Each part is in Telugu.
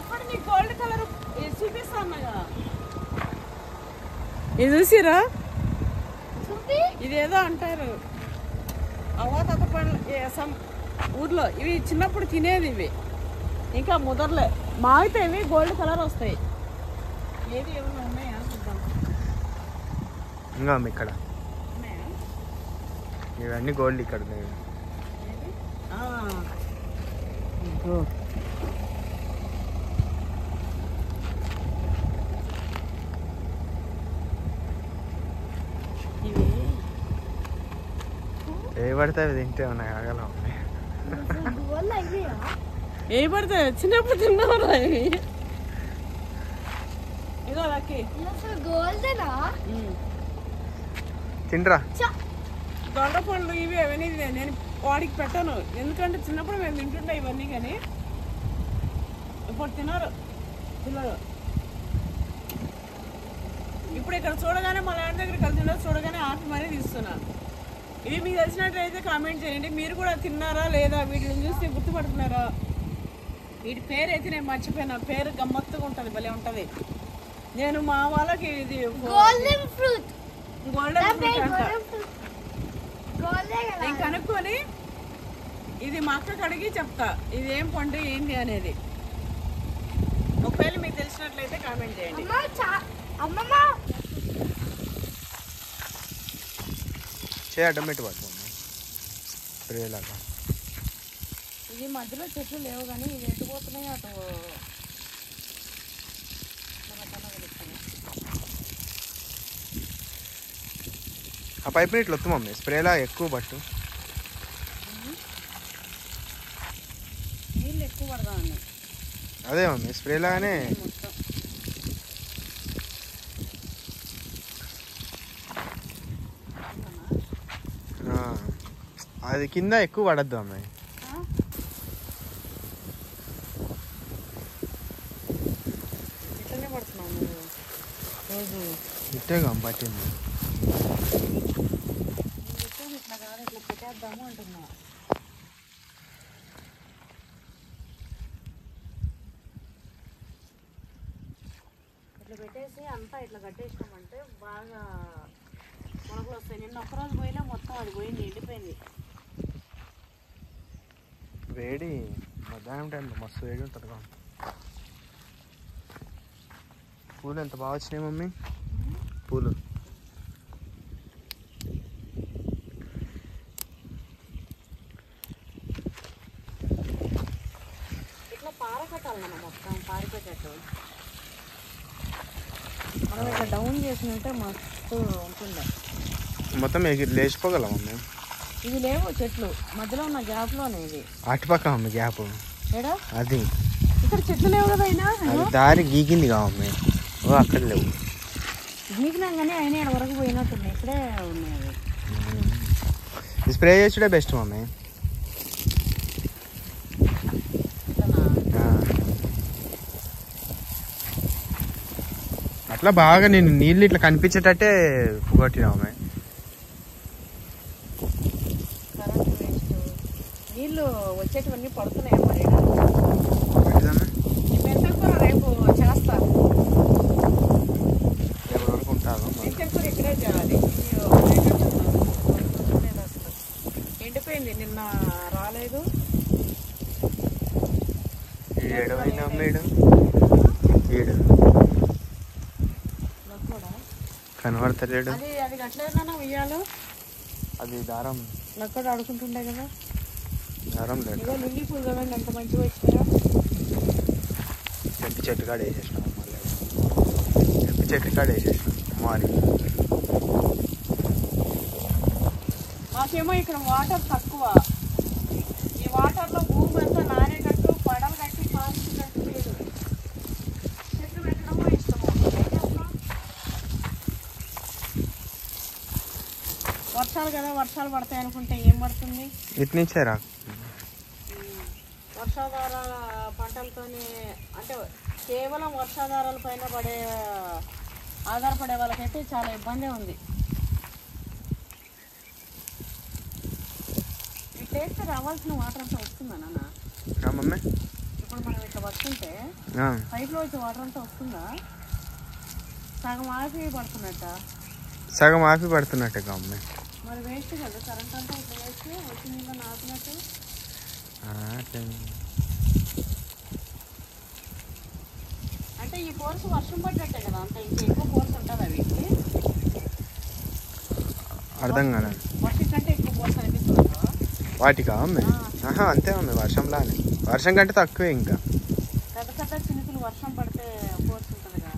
అప్పుడు నీ గోల్డ్ కలర్ చూపిస్తా అన్నగా ఇది చూసిరా చూపి ఇదేదో అంటారు అవాతత పండ్లు ఏ సం ఊర్లో ఇవి చిన్నప్పుడు తినేది ఇవి ఇంకా ముదర్లే మాగితే ఇవి గోల్డ్ కలర్ వస్తాయి ఏది ఏమైనా ఉన్నాయా చూద్దాం ఇంకా అమ్మ ఇక్కడ ఉన్నాయా ఇవన్నీ గోల్డ్ ఇక్కడ ఉన్నాయి ఏది? ఆ. ఇదిగో. ఇవి ఏ పడితే అవి తింటే ఉన్నాయి ఆగలం ఉన్నాయి గోల్ అయ్యా ఏ పడతాయి చిన్నప్పుడు తిన్నారా ఇవి ఇదో లక్కీ అసలు గోల్దేనా తిండ్రా దొండ పండ్లు ఇవి అవన్నీ నేను- నేను వాడికి పెట్టాను ఎందుకంటే చిన్నప్పుడు మేము తింటుండే ఇవన్నీ కానీ ఇప్పుడు తినరు పిల్లలు ఇప్పుడు ఇక్కడ చూడగానే మా ల్యాండ్ దగ్గర కలిసి చూడగానే ఆపి మరీ తీస్తున్నా ఇవి మీకు తెలిసినట్లయితే కామెంట్ చేయండి మీరు కూడా తిన్నారా లేదా వీటిని చూసి గుర్తుపడుతున్నారా వీటి పేరు అయితే నేను మర్చిపోయినా పేరు గమ్మత్తుగా ఉంటుంది భలే ఉంటుంది నేను మా వాళ్ళకి ఇది గోల్డెన్ ఫ్రూట్ గోల్డెన్ ఫ్రూట్ అంట గోల్డెన్ ఫ్రూట్ గోల్డే కదా నేను కనుక్కొని ఇది మా అక్కకి అడిగి చెప్తా ఇది ఏం పండు ఏంటి అనేది ఒకవేళ మీకు తెలిసినట్లయితే కామెంట్ చేయండి అమ్మ చా అమ్మమ్మ చే అడ్డం పెట్టి పడుతుంది స్ప్రేలాగా ఇది మధ్యలో చెట్లు లేవు కానీ ఇది ఎట్టుపోతున్నాయి అటు ఆ పైపుని ఇట్లా వస్తుంది మమ్మీ స్ప్రేలా ఎక్కువ పట్టు నీళ్ళు ఎక్కువ పడదా అన్న అదే మమ్మీ స్ప్రేలాగానే మొత్తం ఆ, అది కింద ఎక్కువ పడద్దు అమ్మాయి ఆ? ఇట్లనే పడుతున్నావు నువ్వు రోజు ఇట్టేగా పట్టింది నేను చెప్పేది ఇట్లా కాదు ఇట్లా పెట్టేద్దాము అంటున్నా ఇట్లా పెట్టేసి అంతా ఇట్లా కట్టేసినామంటే బాగా మొలకలు వస్తాయి నిన్న ఒక్కరోజు పోయినా మొత్తం అది పోయింది ఎండిపోయింది వేడి మధ్యాహ్నం టైంలో మస్తు వేడి ఉంటుంది కదా పూలు ఎంత బాగా వచ్చినాయి మమ్మీ పూలు ఇట్లా పార కట్టాలన్న మొత్తం పారిపోయేటట్టు మనం ఇట్లా డౌన్ చేసినట్టే మస్తు ఉంటుండే మొత్తం ఎగిరి లేచిపోగలం మమ్మీ ఇవి లేవు చెట్లు మధ్యలో ఉన్న గ్యాప్లోనే ఇది అటుపక్క మమ్మీ గ్యాప్ ఏడా అది ఇక్కడ చెట్లు లేవు కదా అయినా అది దారి గీకింది కా మమ్మీ ఓ అక్కడ లేవు గీకినాం కానీ అయినా ఇక్కడ వరకు పోయినట్టున్నాయి ఇక్కడే ఉన్నాయి అవి ఈ స్ప్రే చేసుడే బెస్ట్ మమ్మీ ఇట్లనా? ఆ. అట్లా బాగా నేను నీళ్ళు ఇట్లా కనిపించేటట్టే కొట్టినా మమ్మీ కరెంట్ వేస్ట్ నీళ్ళు వచ్చేటివన్నీ పడుతున్నాయి మరి ఈడ. పెట్టిదమ్మా ఈ మెంతల్ కూర రేపు చేస్తా ఎవరి వరకు ఉంటారు మెంతల్ కూర ఇక్కడే చేయాలి ఇది ఉండేటట్టున్నాను. లేదు అసలు. ఎండిపోయింది నిన్న రాలేదు ఏడు పోయింది అమ్మ ఏడు ఏడు నాకు కూడా కనబడతలేడు అది అది అట్లేదన్నా ఉయ్యాలో అది దారం నాకు కూడా ఆడుకుంటుండే కదా దారం లేదు ఇదో లిల్లీ పూలు కదండి ఎంత మంచిగా వచ్చినాయో చెట్టు చెట్టు కాడ వేసేసినాం మళ్ళీ చెట్టు చెట్టు కాడ వేసేసినాం మారి మాకేమో ఇక్కడ వాటర్ తక్కువ ఈ వాటర్లో భూమి అంతా నానేటట్టు పడలు కట్టి పాల్చినట్టు లేదు చెట్లు పెట్టడమో ఇష్టము ఏం చేస్తాం? వర్షాలు కదా వర్షాలు పడతాయి అనుకుంటే ఏం పడుతుంది ఇటు నుంచే రా వర్షాధార పంటలతోనే అంటే కేవలం వర్షాధారాల పైన పడే ఆధారపడే వాళ్ళకైతే చాలా ఇబ్బంది ఉంది ఇట్లా వేస్తే రావాల్సిన వాటర్ అంతా వస్తుందా నాన్న రా మమ్మీ ఇప్పుడు మనం ఇట్లా వర్షం వస్తుంటే ఆ, పైప్లో వచ్చే వాటర్ అంతా వస్తుందా సగం ఆపి పడుతున్నట్ట సగం ఆపి పడుతున్నట్టుగా అమ్మాయి మరి వేస్ట్ కదా కరెంట్ అంతా ఇట్లా వేస్ట్ వచ్చి నీళ్ళు నాపినట్టు ఆ, అట్లే. అంటే ఈ కోర్సు వర్షం పడ్డట్టే కదా అంత ఇంకా ఎక్కువ కోర్సు ఉంటుంది వీటికి అర్థం కాదు వర్షం కంటే ఎక్కువ కోర్సు అనిపిస్తుంది కదా వాటికా అమ్మాయి ఆహా అంతే అమ్మాయి వర్షంలానే వర్షం కంటే తక్కువే ఇంకా పెద్ద పెద్ద చినుకులు వర్షం పడితే కోర్సు ఉంటుంది కదా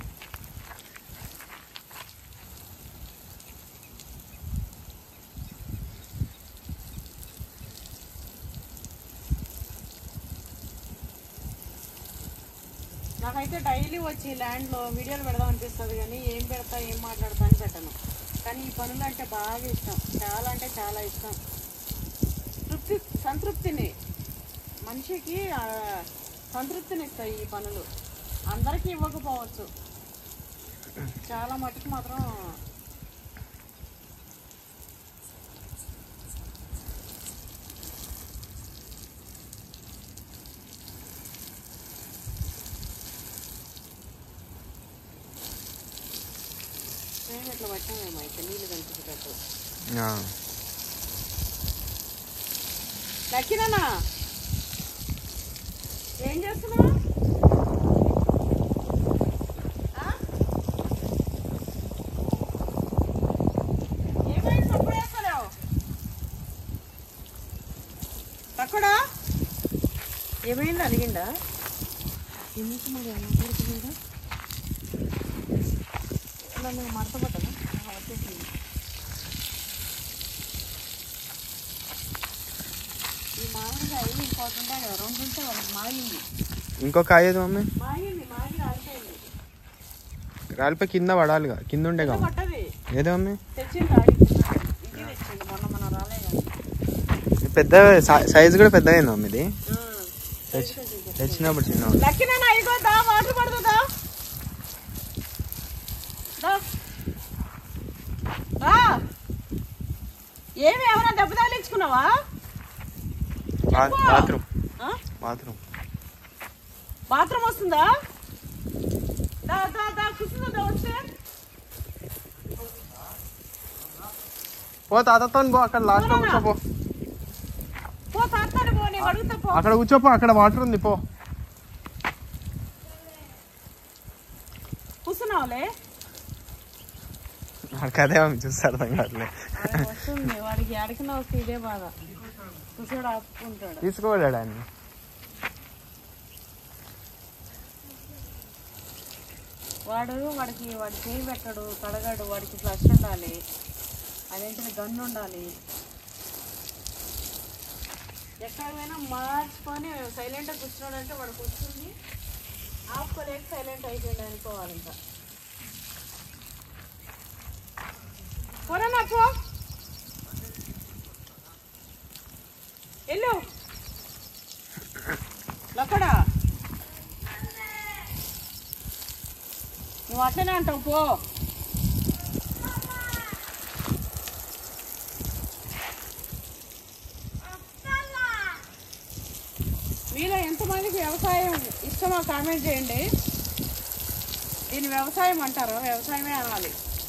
నాకైతే డైలీ వచ్చి ల్యాండ్లో వీడియోలు పెడదాం అనిపిస్తుంది కానీ ఏం పెడతా ఏం మాట్లాడతా అని పెట్టను కానీ ఈ పనులు అంటే బాగా ఇష్టం చాలా అంటే చాలా ఇష్టం తృప్తి సంతృప్తిని మనిషికి ఆ, సంతృప్తిని ఇస్తాయి ఈ పనులు అందరికీ ఇవ్వకపోవచ్చు చాలా మటుకు మాత్రం మేము ఇట్లా పట్టామేమో అయితే నీళ్ళు కనిపించేటట్టు ఆ, లక్కినా ఏం చేస్తున్నావు ఆ? ఏమైంది సప్పుడు వేస్తలేవు తక్కుడా ఏమైంది అడిగిందా ఎందుకు మరి అలా మాట్లాడుతున్నాడా నన్ను మడత పట్టదా వచ్చేసింది ఈ మామిడికాయ ఇంకోటి ఉంటాయి కదా రెండు ఉంటే వాళ్ళకి మాగింది ఇంకొక అయ్యేది మమ్మీ మాగింది మాగి రాలిపోయింది రాలిపోయి కింద పడాలిగా కింద ఉండే ఇంకా కావు పట్టది ఏదో మమ్మీ తెచ్చింది ఆడి ఇది తెచ్చింది మొన్న మనం రాలే కానీ పెద్ద సైజు కూడా పెద్ద అయింది మమ్మీ ఇది తెచ్చినప్పుడు చిన్న లక్కినా ఇగో దా వాటర్ పడుతుందా దా. రా. ఏమి ఏమైనా దెబ్బ తగిలించుకున్నావా బాత్రూమ్ ఆ? బాత్రూమ్ బాత్రూమ్ వస్తుందా దా దా దా కూర్చుందా వచ్చే పో తాతతో పో అక్కడ లాస్ట్ లో కూర్చోపో పో తాతాను పో నేను అడుగుతా పో అక్కడ కూర్చోపో అక్కడ వాటర్ ఉంది పో కూర్చున్నావులే నాకు అదే మమ్మీ చూస్తే అర్థం కావట్లే అరే వస్తుంది వాడికి ఎడకినా వస్తే ఇదే బాధ కూర్చోడు ఆపుకుంటాడు తీసుకోలేడు ఆయన వాడు వాడికి వాడి చేయి పెట్టడు కడగాడు వాడికి ఫ్లష్ ఉండాలి అదేంటిది గన్ను ఉండాలి ఎక్కడ పోయినా మార్చుకొని సైలెంట్గా కూర్చున్నాడు అంటే వాడు కూర్చుంది ఆపుకోలేక సైలెంట్ అయిపోయింది అనుకోవాలి ఇంకా పోరా పో ఎల్లు లక్కడా నువ్వు అట్లనే అంటావు పో మీలో ఎంతమందికి వ్యవసాయం ఇష్టమో కామెంట్ చేయండి దీన్ని వ్యవసాయం అంటారు వ్యవసాయమే అనాలి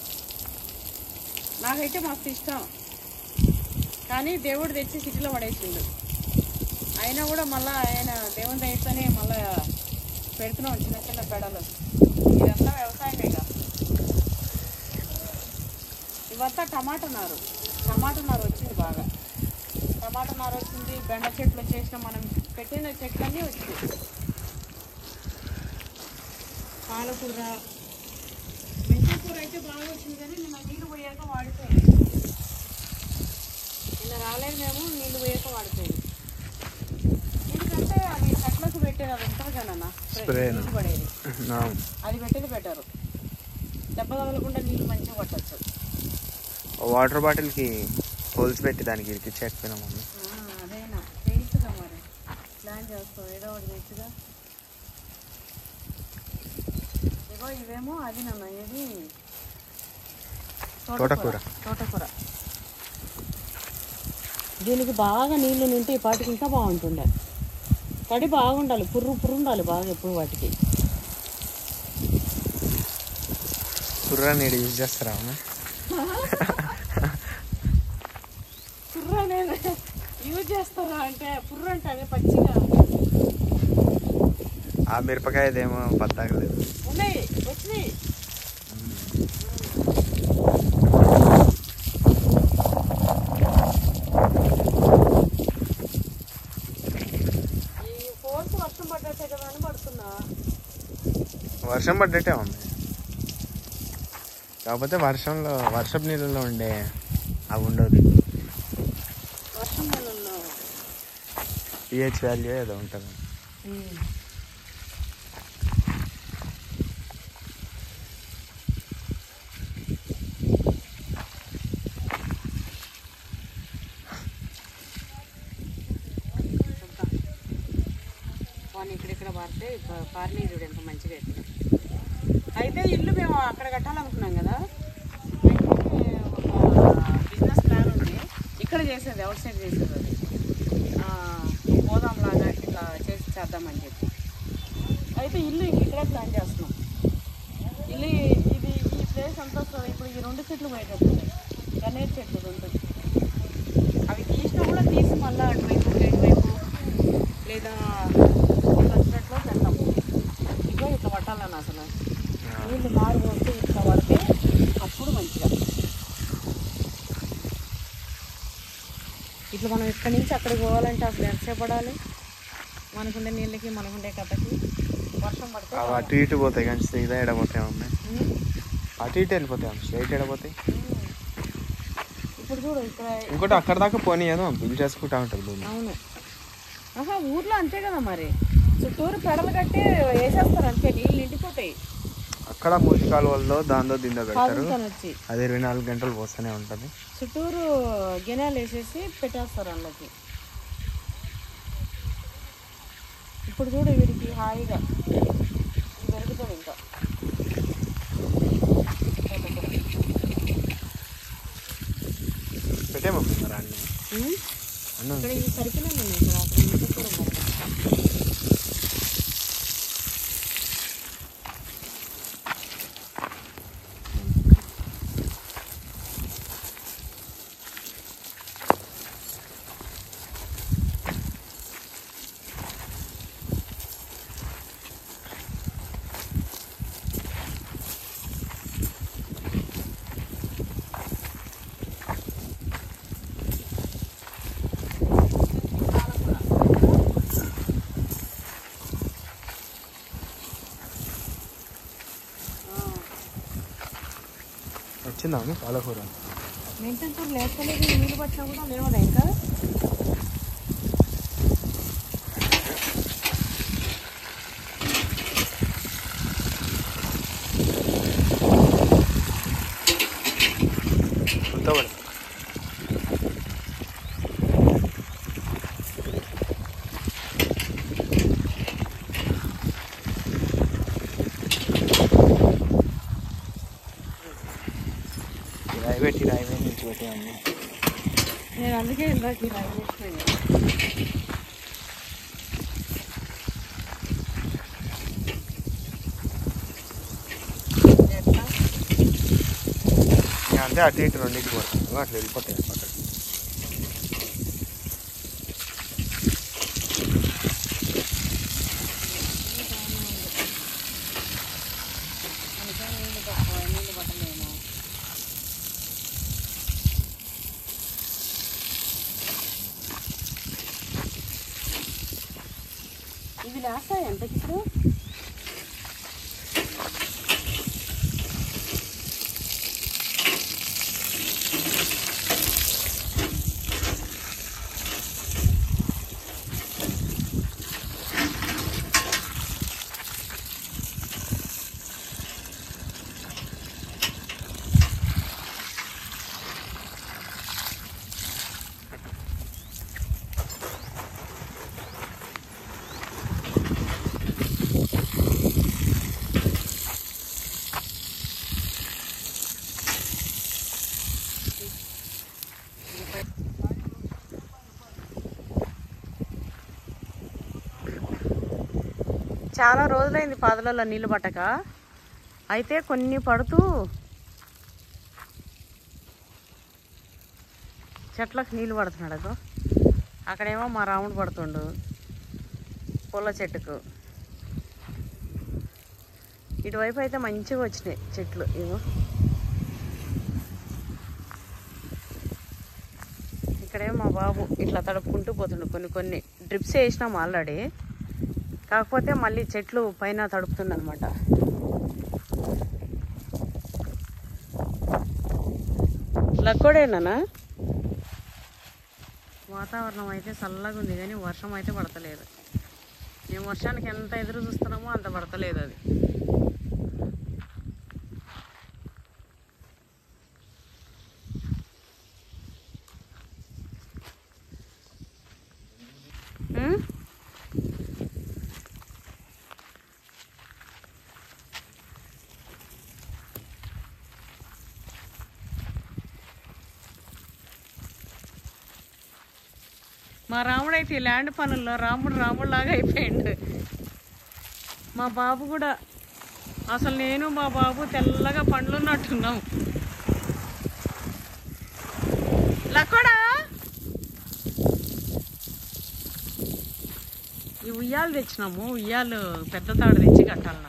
నాకైతే మస్తు ఇష్టం కానీ దేవుడు తెచ్చి సిటీలో పడేసిండు అయినా కూడా మళ్ళా ఆయన దేవుని దయతోనే మళ్ళా పెడుతున్నాం చిన్న చిన్న పెడలు ఇదంతా వ్యవసాయమేగా ఇవంతా టమాటా నారు టమాటా నారు వచ్చింది బాగా టమాటా నారు వచ్చింది బెండ చెట్లు వచ్చేసిన మనం పెట్టిన చెట్లన్నీ వచ్చింది పాలకూర మెంతికూర అయితే బాగా వచ్చింది కానీ నిన్న నీళ్ళు పోయాక వాడిపోయింది నిన్న రాలేదు మేము నీళ్ళు పోయాక వాడిపోయింది ఎందుకంటే అది చెట్లకు పెట్టేది అది ఉంటుంది కదా Spray నా? పడేది నా అది పెట్టేది బెటర్ దెబ్బ తగలకుండా నీళ్ళు మంచిగా పట్టచ్చు వాటర్ బాటిల్కి హోల్స్ పెట్టి దానికి ఇరికిచ్చేకపోయినా మమ్మీ అదేనా చేయించుగా మరి ప్లాన్ చేస్తావు ఏదో ఒకటి తెచ్చుగా ఇగో ఇవేమో అది నాన్న ఏది తోటకూర. తోటకూర దీనికి బాగా నీళ్లు నింటే ఈ పాటికి ఇంకా బాగుంటుండే తడి బాగుండాలి పుర్రు పుర్రు ఉండాలి బాగా ఎప్పుడు వాటికి కుర్రా నీడు యూజ్ చేస్తారా అమ్మ? పుర్రు అనేది యూజ్ చేస్తారా అంటే పుర్రు అంటే అదే పచ్చిగా ఆ మిరపకాయదేమో పద్దాకలేదు ఉన్నాయి వచ్చినాయి ఈ ఫోర్స్ వర్షం పడ్డట్టే కదా అని పడుతున్నా వర్షం పడ్డట్టే ఉంది కాకపోతే వర్షంలో వర్షపు నీళ్ళలో ఉండే అవి ఉండదు వర్షం నెలలో పిహెచ్ వాల్యూ ఏదో ఉంటుంది వాడిని ఇక్కడిక్కడ పారితే పారినీ చూడు ఎంత మంచిగా అవుతుంది అయితే ఇల్లు మేము అక్కడ కట్టాలనుకున్నాం కదా అయితే ఒక బిజినెస్ ప్లాన్ ఉంది ఇక్కడ చేసేది అవుట్ సైడ్ చేసేది అది ఆ, గోదాం లాగా ఇట్లా చేసి చేద్దామని చెప్పి అయితే ఇల్లు ఇక్కడ ప్లాన్ చేస్తున్నాం ఇల్లు ఇది ఈ ప్లేస్ అంతా సో- ఇప్పుడు ఈ రెండు చెట్లు పోయేటట్టు గన్నేరు చెట్లు రెండు అవి తీసినా కూడా తీసి మళ్ళీ అటువైపు ఇటువైపు లేదా వచ్చినట్లో పెడతాము ఇగో ఇట్లా పట్టాలని అసలు నీళ్ళు మారు పోతే ఇట్లా పడితే అప్పుడు మంచిగా ఇట్లా మనం ఇక్కడి నుంచి అక్కడికి పోవాలంటే అసలు ఎంతసేపు పడాలి మనకుండే నీళ్ళకి మనకుండే కథకి వర్షం పడితే అవి అటు ఇటు పోతాయి కానీ సీదా ఎడపోతాయి ఉన్నాయి ఉమ్, అటు ఇటు వెళ్ళిపోతాయి అమ్మ స్ట్రైట్ ఎడపోతాయి ఉమ్. ఇప్పుడు చూడు ఇక్కడ ఇంకోటి అక్కడ దాకా పోనీయదు బిల్ చేసుకుంటా ఉంటుంది భూమి అవును ఆహా ఊర్లో అంతే కదా మరి చుట్టూరు పెడలు కట్టి వేసేస్తారు అంతే నీళ్ళు నిండిపోతాయి అక్కడ మూసి కాలువల్లో దాంతో దీంతో పెడతారు కాదుతాను వచ్చి అది ఇరవై నాలుగు గంటలు పోస్తూనే ఉంటుంది చుట్టూరు గిన్నెలు వేసేసి పెట్టేస్తారు అందులోకి ఇప్పుడు చూడు వీడికి హాయిగా ఇది పెరుగుతుంది ఇంకా పెట్టేమమ్మా మరి అన్ని ఉమ్, అన్నం ఇక్కడ ఇవి సరిపోయినా ఉన్నాయి ఇక్కడ అక్కడ ఇంకా కూడా ఉన్నాయి. వచ్చిందా అమ్మ పాలకూర మెంటల్ కూర లేస్తలేదు నీళ్ళు పట్టినా కూడా లేవదా ఇంకా కొత్త పడతా రాయి పెట్టి రాయి పెట్టి నుంచి పెట్టేయమ్మా నేను అందుకే ఇందాక ఇలా చేసినాను ఎట్లా నేను అంతే అటు ఇటు రెండింటికి పోతాను అట్లా వెళ్ళిపోతాయి అక్కడ అందుకే నీళ్ళు తక్కువ నీళ్ళు పట్టలేము ఇవి లేస్తాయి ఎంతకి ఇప్పుడు చాలా రోజులైంది పాదలలో నీళ్ళు పట్టక అయితే కొన్ని పడుతూ చెట్లకు నీళ్ళు పడుతున్నాడు అగో అక్కడేమో మా రాముడు పడుతుండు పుల్ల చెట్టుకు ఇటువైపు అయితే మంచిగా వచ్చినాయి చెట్లు ఇగో ఇక్కడేమో మా బాబు ఇట్లా తడుపుకుంటూ పోతుండు కొన్ని కొన్ని డ్రిప్స్ వేసినాం ఆల్రెడీ కాకపోతే మళ్ళీ చెట్లు పైన తడుపుతుంది అనమాట లక్కోడేనా వాతావరణం అయితే చల్లగా ఉంది కానీ వర్షం అయితే పడతలేదు మేము వర్షానికి ఎంత ఎదురు చూస్తున్నామో అంత పడతలేదు అది ఉమ్? మా రాముడు అయితే ఈ ల్యాండ్ పనుల్లో రాముడు రాముడు లాగా అయిపోయిండు మా బాబు కూడా అసలు నేను మా బాబు తెల్లగా పండ్లున్నట్టున్నాం లక్కడా ఈ ఉయ్యాలు తెచ్చినాము ఉయ్యాలు పెద్ద తాడు తెచ్చి కట్టాలనంట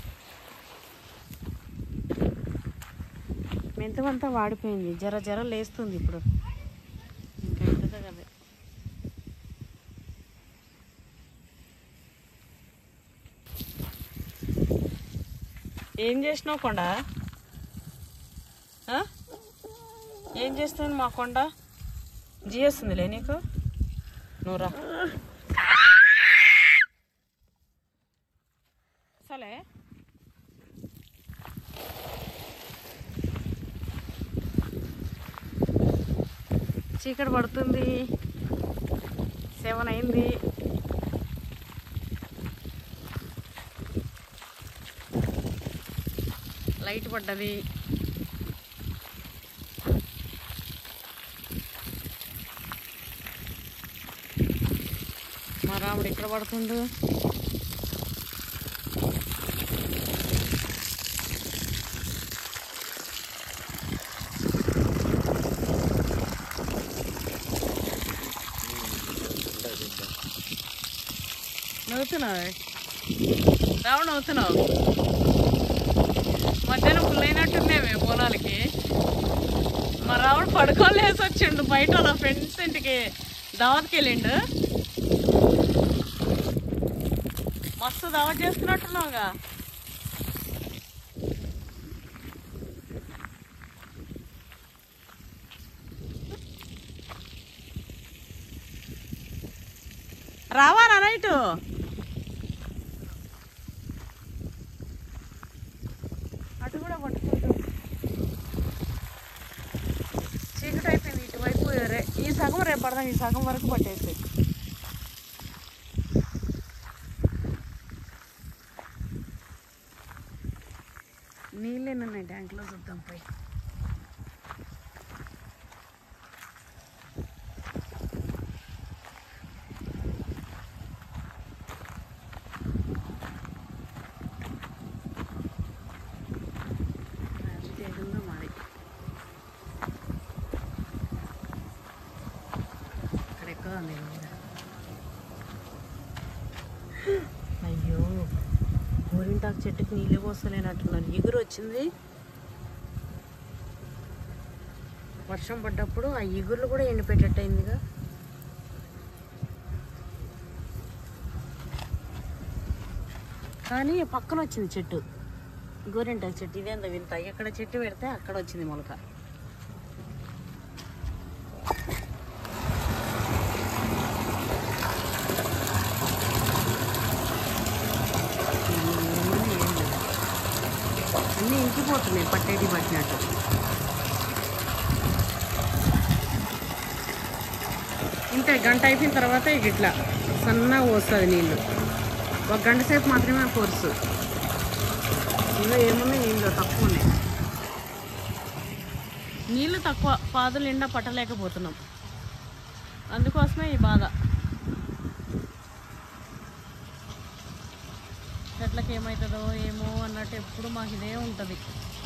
మెంతమంతా వాడిపోయింది జర జర లేస్తుంది ఇప్పుడు ఇంకా అవుతుందో కదా ఏం చేసినావు కొండ ఆ? ఏం చేస్తుంది మా కొండ జియేస్తుందిలే నీకు నువ్వు రా సలే చీకటి పడుతుంది సెవెన్ అయింది లైట్ పడ్డది మా రాముడు ఎక్కడ పడుతుండు నవ్వుతున్నావు రావణ నవ్వుతున్నావు మధ్యాహ్నం ఫుల్ అయినట్టున్నాయి మేము పొలాలకి మా రావుడు పడుకొని లేసి వచ్చిండు బయట వాళ్ళ ఫ్రెండ్స్ ఇంటికి దావత్కి వెళ్ళిండు మస్తు దావత్ చేస్తున్నట్టున్నావుగా రావా నైటు అటు కూడా పట్టుకుంటూ చీకటి అయిపోయింది ఇటువైపు రే ఈ సగం రేపు పడదాం ఈ సగం వరకు పట్టేసి నీళ్ళు ఎన్ని ఉన్నాయి ట్యాంక్లో చూద్దాం పై అది తెగుందో మరి అక్కడ ఎక్కువ ఉంది మీద అయ్యో గోరింటాకు చెట్టుకి నీళ్ళు పోస్తలేనట్టున్నారు ఎగురు వచ్చింది వర్షం పడ్డప్పుడు ఆ ఎగుర్లు కూడా ఎండిపోయేటట్టు అయిందిగా కానీ పక్కన వచ్చింది చెట్టు గోరింటాకు చెట్టు ఇదేందో వింత ఎక్కడ చెట్టు పెడితే అక్కడ వచ్చింది మొలక అన్నీ ఇంకిపోతున్నాయి పట్టేటి పట్టినట్టు ఇంతే గంట అయిపోయిన తర్వాత ఇక ఇట్లా సన్నగా పోస్తుంది నీళ్ళు ఒక గంట సేపు మాత్రమే కోర్సు ఇంకా ఏమున్నాయి నీళ్ళు తక్కువ ఉన్నాయి నీళ్ళు తక్కువ పాదులు నిండా పట్టలేకపోతున్నాం అందుకోసమే ఈ బాధ చెట్లకి ఏమవుతుందో ఏమో అన్నట్టు ఎప్పుడు మాకు ఇదే ఉంటుంది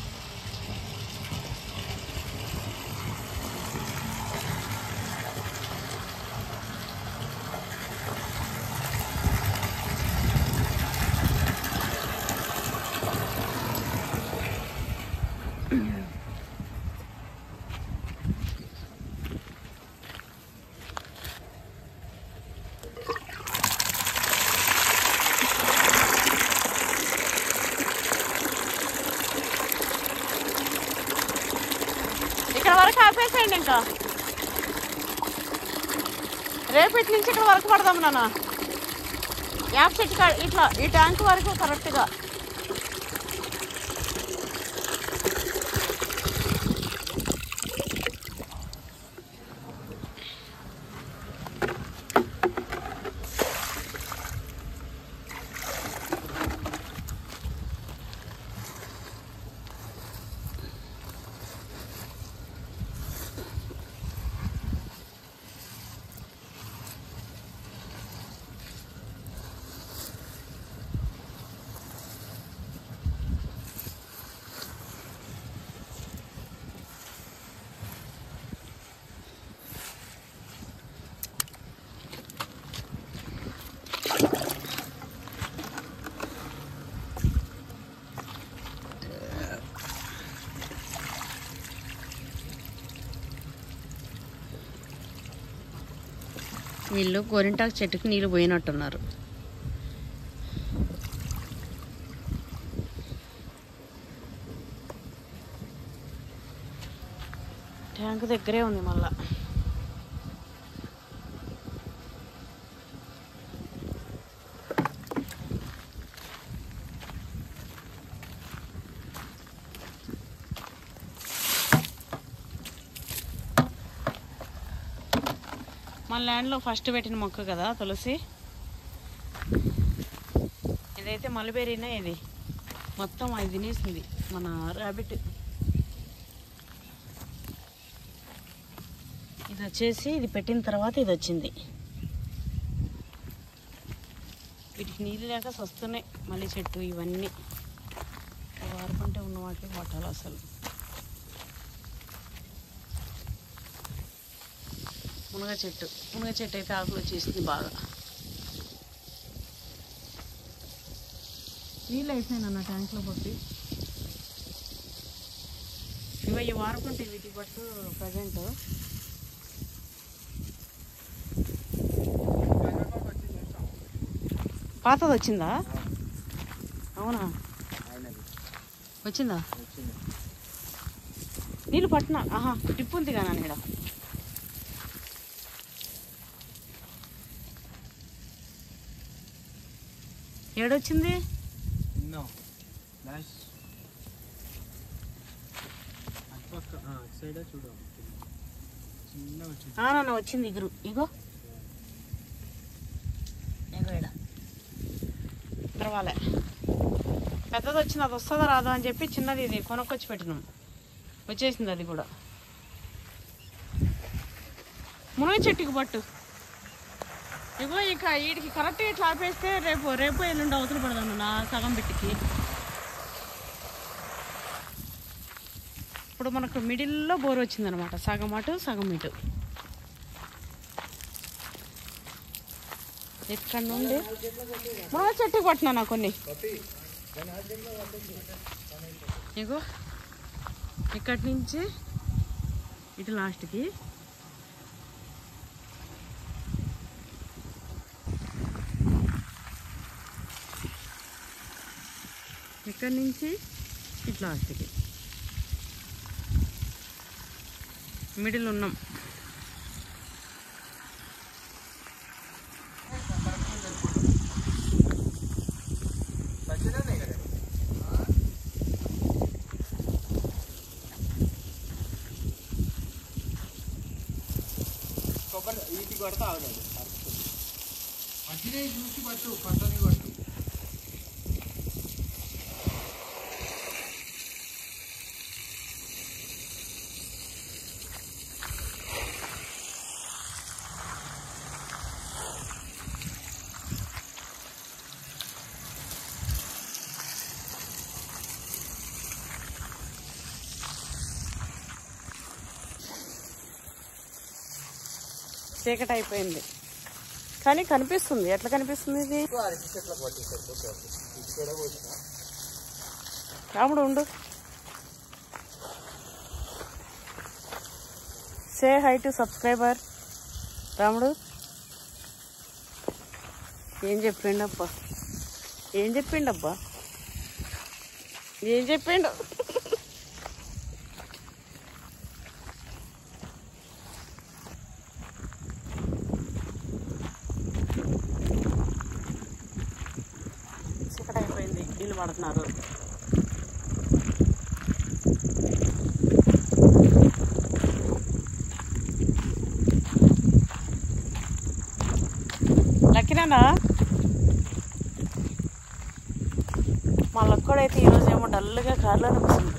ఇక్కడ వరకు ఆపేసేయండి ఇంకా రేపటి నుంచి ఇక్కడ వరకు పడదాం నాన్న యాప్ చెట్టు కా- ఇట్లా ఈ ట్యాంక్ వరకు కరెక్ట్గా వీళ్ళు గోరింటాకు చెట్టుకు నీళ్ళు పోయినట్టున్నారు ట్యాంక్ దగ్గరే ఉంది మళ్ళా మన ల్యాండ్లో ఫస్ట్ పెట్టిన మొక్క కదా తులసి ఇదైతే మల్బెరీనే ఇది మొత్తం అది తినేసింది మన ర్యాబిట్ ఇది వచ్చేసి ఇది పెట్టిన తర్వాత ఇది వచ్చింది వీటికి నీళ్ళు లేక వస్తున్నాయి మళ్ళీ చెట్టు ఇవన్నీ వారుకుంటే ఉన్న వాటికి కొట్టాలి అసలు మునగ చెట్టు మునగ చెట్టు అయితే ఆకులు వచ్చేసింది బాగా నీళ్ళు అయిపోయినాయి అన్న ట్యాంక్లో పట్టి ఇవ ఈ వారుకుంటే వీటి పట్టు ప్రజెంట్ పాతది వచ్చిందా అవునా వచ్చిందా నీళ్ళు పట్టిన ఆహా టిప్పు ఉంది కానీ ఇక్కడ ఏడొచ్చింది తిన్నాం లాస్ట్ అటుపక్క అటు సైడే చూడు చిన్న వచ్చింది ఆ, నాన్న వచ్చింది ఇగురు ఇగో ఇగో ఈడ పర్వాలే పెద్దది వచ్చింది అది వస్తుందా రాదా అని చెప్పి చిన్నది ఇది కొనుక్కొచ్చి పెట్టినాం వచ్చేసింది అది కూడా మునగ చెట్టుకి పట్టు ఇగో ఇక వీటికి కరెక్ట్గా ఇట్లా ఆపేస్తే రేపు రేపు ఎల్లుండి అవతల పడదాను నా సగం బిట్టికి ఇప్పుడు మనకు మిడిల్లో బోర్ వచ్చిందనమాట సగం అటు సగం ఇటు ఇక్కడ నుండి మునగ చెట్టు కొట్టినా నా కొన్ని ఇగో ఇక్కడి నుంచి ఇటు లాస్ట్కి ఇక్కడి నుంచి ఇటు లాస్ట్కి మిడిల్ ఉన్నాం పచ్చిదానే కదా కొబ్బరి వీటి కొడితే ఆగలేదు మధ్యనే చూసి పట్టు పంటని పట్టు చీకటి అయిపోయింది కానీ కనిపిస్తుంది ఎట్లా కనిపిస్తుంది ఇది అరటి చెట్ల పట్టేసారు పోతే ఇక్కడ పోసిన రాముడు ఉండు సే హై టు సబ్స్క్రైబర్ రాముడు ఏం చెప్పిండబ్బా ఏం చెప్పిండబ్బా ఏం చెప్పిండు చీకటి అయిపోయింది నీళ్ళు పడుతున్నారు లక్కినానా మా లక్కడైతే ఈరోజు ఏమో డల్గా కార్లో కూర్చుంది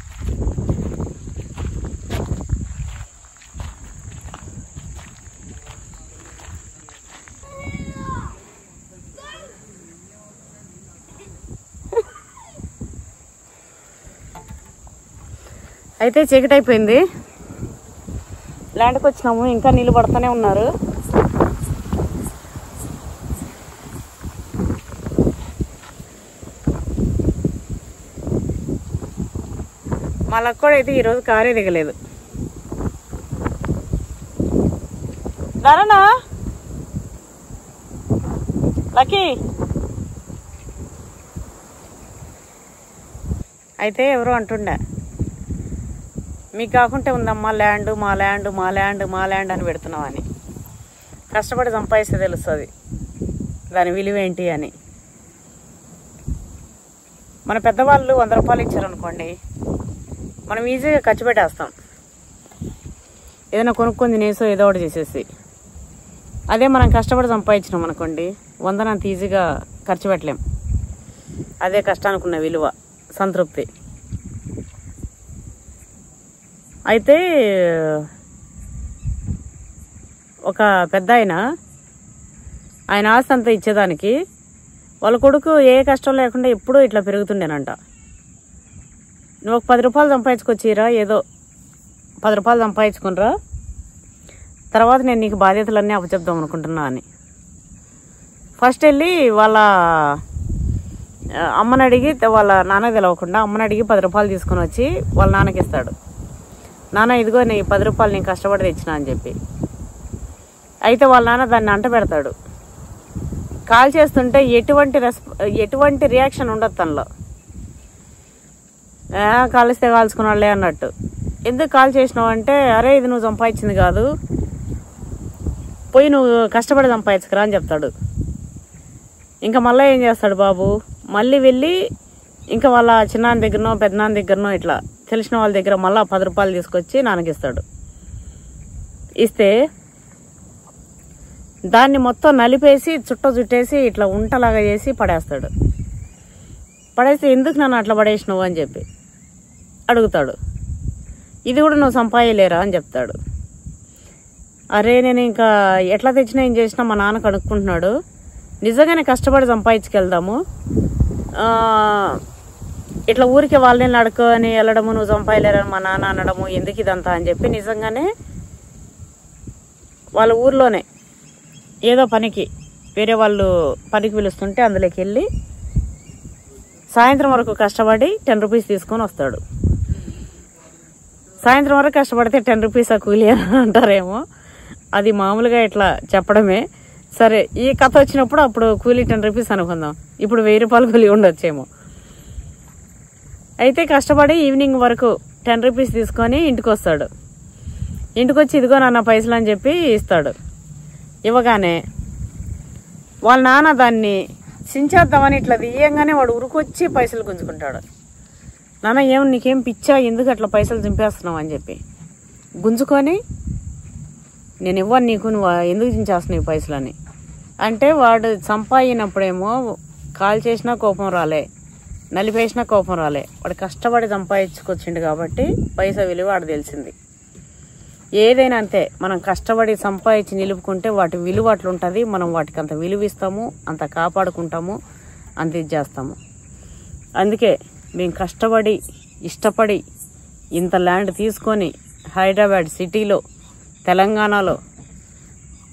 అయితే చీకటి అయిపోయింది ల్యాండ్కి వచ్చినాము ఇంకా నీళ్ళు పడుతూనే ఉన్నారు మా లక్కోడు అయితే ఈరోజు కారే దిగలేదు ధరనా లక్కీ అయితే ఎవరో అంటుండే మీకు కాకుంటే ఉందమ్మా ల్యాండ్ మా ల్యాండ్ మా ల్యాండ్ మా ల్యాండ్ అని పెడుతున్నామని కష్టపడి సంపాదిస్తే తెలుస్తుంది దాని విలువ ఏంటి అని మన పెద్దవాళ్ళు వంద రూపాయలు ఇచ్చారనుకోండి మనం ఈజీగా ఖర్చు పెట్టేస్తాం ఏదైనా కొనుక్కొని తినేసో ఏదో ఒకటి చేసేసి అదే మనం కష్టపడి సంపాదించినాం అనుకోండి వందనంత ఈజీగా ఖర్చు పెట్టలేం అదే కష్టానికి ఉన్న విలువ సంతృప్తి అయితే ఒక పెద్ద ఆయన ఆయన ఆస్తి అంతా ఇచ్చేదానికి వాళ్ళ కొడుకు ఏ కష్టం లేకుండా ఎప్పుడూ ఇట్లా పెరుగుతుండేనంట నువ్వు ఒక పది రూపాయలు సంపాదించుకొచ్చిరా ఏదో పది రూపాయలు సంపాదించుకునిరా తర్వాత నేను నీకు బాధ్యతలన్నీ అప్పచెప్దాం అనుకుంటున్నా అని ఫస్ట్ వెళ్ళి వాళ్ళ ఆ, అమ్మని అడిగి వాళ్ళ నాన్న తెలవకుండా అమ్మని అడిగి పది రూపాయలు తీసుకొని వచ్చి వాళ్ళ నాన్నకి ఇస్తాడు నాన్న ఇదిగో నీ పది రూపాయలు నేను కష్టపడి తెచ్చిన అని చెప్పి అయితే వాళ్ళ నాన్న దాన్ని అంట పెడతాడు కాల్ చేస్తుంటే ఎటువంటి రెస్ప ఎటువంటి రియాక్షన్ ఉండదు తనలో "ఆ, కాలిస్తే కాల్చుకున్నాళ్ళే అన్నట్టు ఎందుకు కాల్ చేసినావు అంటే అరే ఇది నువ్వు సంపాదించింది కాదు పోయి నువ్వు కష్టపడి సంపాదించుకురా అని చెప్తాడు ఇంకా మళ్ళీ ఏం చేస్తాడు బాబు మళ్ళీ వెళ్ళి ఇంకా వాళ్ళ చిన్నాన్న దగ్గరనో పెద్దనాన్న దగ్గరనో ఇట్లా తెలిసిన వాళ్ళ దగ్గర మళ్ళీ పది రూపాయలు తీసుకొచ్చి నాన్నకిస్తాడు ఇస్తే దాన్ని మొత్తం నలిపేసి చుట్ట చుట్టేసి ఇట్లా ఉంటలాగా చేసి పడేస్తాడు పడేస్తే ఎందుకు నన్ను అట్లా పడేసినావు అని చెప్పి అడుగుతాడు ఇది కూడా నువ్వు సంపాదలేరా అని చెప్తాడు అరే నేను ఇంకా ఎట్లా తెచ్చినా ఏం చేసినా మా నాన్న కనుక్కుంటున్నాడు నిజంగానే కష్టపడి సంపాదించుకెళ్దాము ఆ, ఇట్లా ఊరికి వాళ్ళని అడుకొని వెళ్ళడము నువ్వు సంపాదలేరని మా నాన్న అనడము ఎందుకు ఇదంతా అని చెప్పి నిజంగానే వాళ్ళ ఊర్లోనే ఏదో పనికి వేరే వాళ్ళు పనికి పిలుస్తుంటే అందులోకి వెళ్ళి సాయంత్రం వరకు కష్టపడి టెన్ రూపీస్ తీసుకొని వస్తాడు సాయంత్రం వరకు కష్టపడితే టెన్ రూపీస్ ఆ కూలి అని అంటారేమో అది మామూలుగా ఇట్లా చెప్పడమే సరే ఈ కథ వచ్చినప్పుడు అప్పుడు కూలీ టెన్ రూపీస్ అనుకుందాం ఇప్పుడు వెయ్యి రూపాయలు కూలీ ఉండొచ్చేమో అయితే కష్టపడి ఈవినింగ్ వరకు టెన్ రూపీస్ తీసుకొని ఇంటికి వస్తాడు ఇంటికి వచ్చి ఇదిగో నాన్న పైసలు అని చెప్పి ఇస్తాడు ఇవ్వగానే వాళ్ళ నాన్న దాన్ని సించేద్దామని ఇట్లా తీయంగానే వాడు ఉరుకొచ్చి పైసలు గుంజుకుంటాడు నాన్న ఏం నీకేం పిచ్చా ఎందుకు అట్లా పైసలు చింపేస్తున్నావు అని చెప్పి గుంజుకొని నేను ఇవ్వను నీకు నువ్వు ఎందుకు చించేస్తున్నావు ఈ పైసలు అని అంటే వాడు సంపాదినప్పుడేమో కాల్ చేసినా కోపం రాలే నలిపేసినా కోపం రాలే వాడు కష్టపడి సంపాదించుకొచ్చిండు కాబట్టి పైసా విలువ వాడు తెలిసింది ఏదైనా అంతే మనం కష్టపడి సంపాదించి నిలుపుకుంటే వాటి విలువ అట్లుంటుంది మనం వాటికి అంత విలువ ఇస్తాము అంత కాపాడుకుంటాము అంత ఇది చేస్తాము అందుకే మేము కష్టపడి ఇష్టపడి ఇంత ల్యాండ్ తీసుకొని హైదరాబాద్ సిటీలో తెలంగాణలో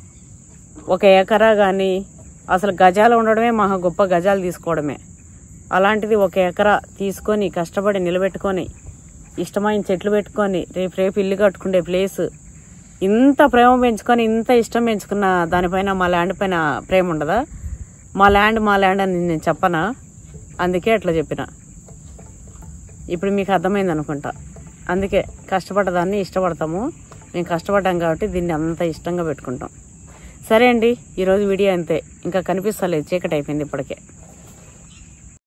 ఒక ఎకరా కానీ అసలు గజాలు ఉండడమే మహా గొప్ప గజాలు తీసుకోవడమే అలాంటిది ఒక ఎకరా తీసుకొని కష్టపడి నిలబెట్టుకొని ఇష్టమైన చెట్లు పెట్టుకొని రేపు రేపు ఇల్లు కట్టుకునే ప్లేస్ ఇంత ప్రేమ పెంచుకొని ఇంత ఇష్టం పెంచుకున్న దానిపైన మా ల్యాండ్ పైన ప్రేమ ఉండదా మా ల్యాండ్ మా ల్యాండ్ అని నేను చెప్పనా అందుకే అట్లా చెప్పిన ఇప్పుడు మీకు అర్థమైంది అనుకుంటా అందుకే కష్టపడ్డదాన్ని ఇష్టపడతాము మేము కష్టపడ్డాం కాబట్టి దీన్ని అంత ఇష్టంగా పెట్టుకుంటాం సరే అండి ఈరోజు వీడియో అంతే ఇంకా కనిపిస్తలేదు చీకటి అయిపోయింది ఇప్పటికే